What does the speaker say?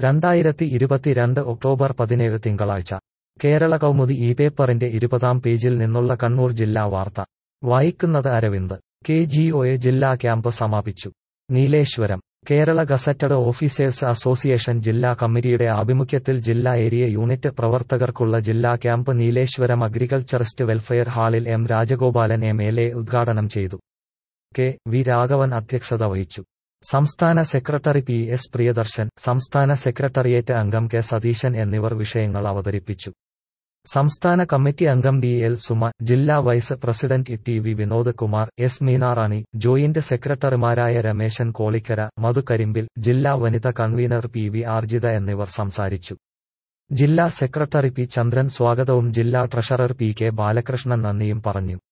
രണ്ടായിരത്തി ഇരുപത്തിരണ്ട് ഒക്ടോബർ പതിനേഴ് തിങ്കളാഴ്ച കേരള കൗമുദി ഈ പേപ്പറിന്റെ ഇരുപതാം പേജിൽ നിന്നുള്ള കണ്ണൂർ ജില്ലാ വാർത്ത വായിക്കുന്നത് Aravind K G O A ജില്ലാ ക്യാമ്പ് സമാപിച്ചു Nileshwaram Kerala gazetted officers association ജില്ലാ കമ്മിറ്റിയുടെ ആഭിമുഖ്യത്തിൽ ജില്ലാ ഏരിയ യൂണിറ്റ് പ്രവർത്തകർക്കുള്ള ജില്ലാ ക്യാമ്പ് നീലേശ്വരം അഗ്രികൾച്ചറിസ്റ്റ് വെൽഫെയർ ഹാളിൽ M Rajagopalan M L A ഉദ്ഘാടനം ചെയ്തു കെ വി രാഘവൻ അധ്യക്ഷത വഹിച്ചു സംസ്ഥാന സെക്രട്ടറി പി എസ് പ്രിയദർശൻ സംസ്ഥാന സെക്രട്ടേറിയറ്റ് അംഗം കെ സതീശൻ എന്നിവർ വിഷയങ്ങൾ അവതരിപ്പിച്ചു സംസ്ഥാന കമ്മിറ്റി അംഗം ബി എൽ സുമ ജില്ലാ vice president T V Vinod Kumar S Meenarani joint സെക്രട്ടറിമാരായ രമേശൻ കോളിക്കര മധു കരിമ്പിൽ ജില്ലാ വനിത കൺവീനർ പി വി ആർജിത എന്നിവർ സംസാരിച്ചു ജില്ലാ സെക്രട്ടറി പി ചന്ദ്രൻ സ്വാഗതവും ജില്ലാ ട്രഷറർ പി കെ ബാലകൃഷ്ണൻ നന്ദിയും പറഞ്ഞു